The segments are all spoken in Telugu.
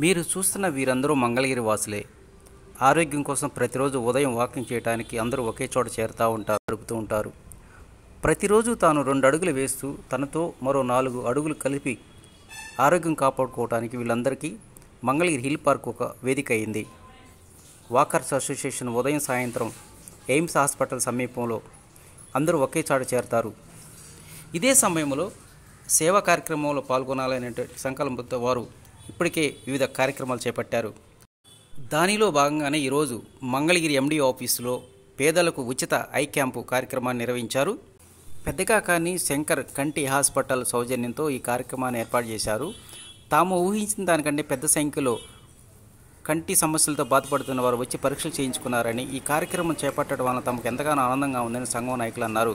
మీరు చూస్తున్న వీరందరూ మంగళగిరి వాసులే ఆరోగ్యం కోసం ప్రతిరోజు ఉదయం వాకింగ్ చేయడానికి అందరూ ఒకే చోట చేరుతూ ఉంటారు గడుపుతూ ఉంటారు ప్రతిరోజు తాను రెండు అడుగులు వేస్తూ తనతో మరో నాలుగు అడుగులు కలిపి ఆరోగ్యం కాపాడుకోవడానికి వీళ్ళందరికీ మంగళగిరి హిల్ పార్క్ ఒక వేదిక అయింది వాకర్స్ అసోసియేషన్ ఉదయం సాయంత్రం ఎయిమ్స్ హాస్పిటల్ సమీపంలో అందరూ ఒకే చోట చేరతారు ఇదే సమయంలో సేవా కార్యక్రమంలో పాల్గొనాలనే సంకల్పంతో వారు ఇప్పటికే వివిధ కార్యక్రమాలు చేపట్టారు దానిలో భాగంగానే ఈరోజు మంగళగిరి ఎండి ఆఫీసులో పేదలకు ఉచిత ఐ క్యాంపు కార్యక్రమాన్ని నిర్వహించారు పెద్దకాకాని శంకర్ కంటి హాస్పిటల్ సౌజన్యంతో ఈ కార్యక్రమాన్ని ఏర్పాటు చేశారు తాము ఊహించిన దానికంటే పెద్ద సంఖ్యలో కంటి సమస్యలతో బాధపడుతున్న వారు వచ్చి పరీక్షలు చేయించుకున్నారని ఈ కార్యక్రమం చేపట్టడం వలన తమకు ఎంతగానో ఆనందంగా ఉందని సంఘం నాయకులు అన్నారు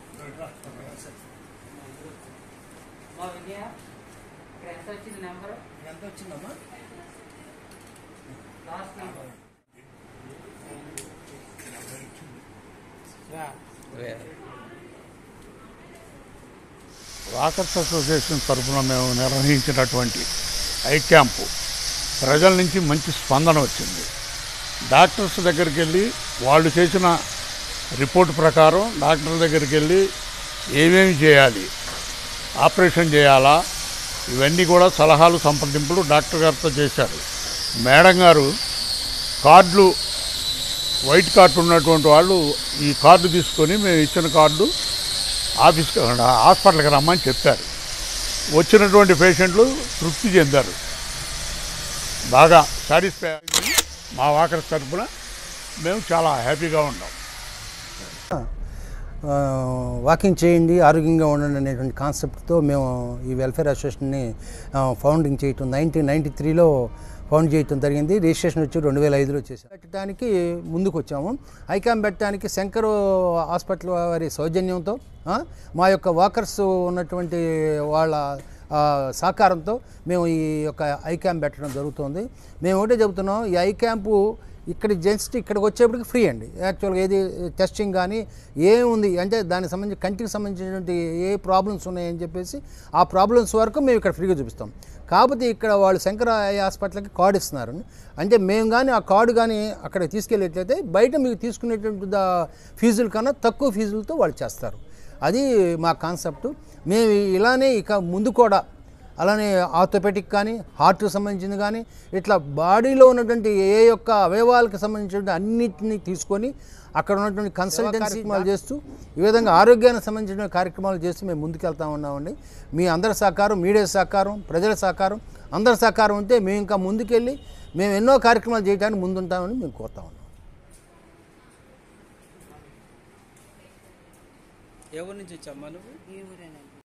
ఎంత వచ్చిందమ్మా వాకర్స్ అసోసియేషన్ తరఫున మేము నిర్వహించినటువంటి ఐ క్యాంపు ప్రజల నుంచి మంచి స్పందన వచ్చింది డాక్టర్స్ దగ్గరికి వెళ్ళి వాళ్ళు చేసిన రిపోర్ట్ ప్రకారం డాక్టర్ దగ్గరికి వెళ్ళి ఏమేమి చేయాలి ఆపరేషన్ చేయాలా ఇవన్నీ కూడా సలహాలు సంప్రదింపులు డాక్టర్ గారితో చేశారు మేడం గారు కార్డులు వైట్ కార్డు ఉన్నటువంటి వాళ్ళు ఈ కార్డు తీసుకొని మేము ఇచ్చిన కార్డు ఆఫీస్కి హాస్పిటల్కి రమ్మని చెప్పారు వచ్చినటువంటి పేషెంట్లు తృప్తి చెందారు బాగా సాటిస్ఫై అయింది. మా వాకర్స్ తరఫున మేము చాలా హ్యాపీగా ఉన్నాం ఆ, వాకింగ్ చేయండి ఆరోగ్యంగా ఉండండి అనేటువంటి కాన్సెప్ట్తో మేము ఈ వెల్ఫేర్ అసోసియేషన్ని ఆ, ఫౌండింగ్ చేయటం నైన్టీన్ నైంటీ త్రీలో ఫౌండ్ చేయటం జరిగింది రిజిస్ట్రేషన్ వచ్చి రెండు వేల ఐదులో చేసాం పెట్టడానికి ముందుకు వచ్చాము ఐకామ్ పెట్టడానికి శంకర్ హాస్పిటల్ వారి సౌజన్యంతో ఆ, మా యొక్క వాకర్స్ ఉన్నటువంటి వాళ్ళ ఆ, సహకారంతో మేము ఈ యొక్క ఐ క్యాంప్ పెట్టడం జరుగుతుంది మేము ఒకటే చెబుతున్నాం ఈ ఐ క్యాంపు ఇక్కడ జస్ట్ ఇక్కడికి వచ్చేప్పటికి ఫ్రీ అండి యాక్చువల్గా ఏది టెస్టింగ్ కానీ ఏముంది అంటే దానికి సంబంధించి కంటికి సంబంధించినటువంటి ఏ ప్రాబ్లమ్స్ ఉన్నాయని చెప్పేసి ఆ ప్రాబ్లమ్స్ వరకు మేము ఇక్కడ ఫ్రీగా చూపిస్తాం కాకపోతే ఇక్కడ వాళ్ళు శంకర ఐ హాస్పిటల్కి కార్డు ఇస్తున్నారు అంటే మేము కానీ ఆ కార్డు కానీ అక్కడ తీసుకెళ్ళేట్లయితే బయట మీకు తీసుకునేటువంటి దా ఫీజుల కన్నా తక్కువ ఫీజులతో వాళ్ళు చేస్తారు అది మా కాన్సెప్ట్ మేము ఇలానే ఇక ముందు కూడా అలానే ఆర్థోపెటిక్ కానీ హార్ట్కి సంబంధించింది కానీ ఇట్లా బాడీలో ఉన్నటువంటి ఏ యొక్క అవయవాలకు సంబంధించిన అన్నిటిని తీసుకొని అక్కడ ఉన్నటువంటి కన్సల్టెన్సీ కార్యక్రమాలు చేస్తూ ఈ విధంగా ఆరోగ్యానికి సంబంధించిన కార్యక్రమాలు చేస్తూ మేము ముందుకెళ్తా ఉన్నామండి మీ అందరి సహకారం మీడియా సహకారం ప్రజల సహకారం అందరి సహకారం ఉంటే మేము ఇంకా ముందుకెళ్ళి మేము ఎన్నో కార్యక్రమాలు చేయడానికి ముందుంటామని మేము కోరుతా ఉన్నాం ఎవరి నుంచి వచ్చామ్మా నువ్వు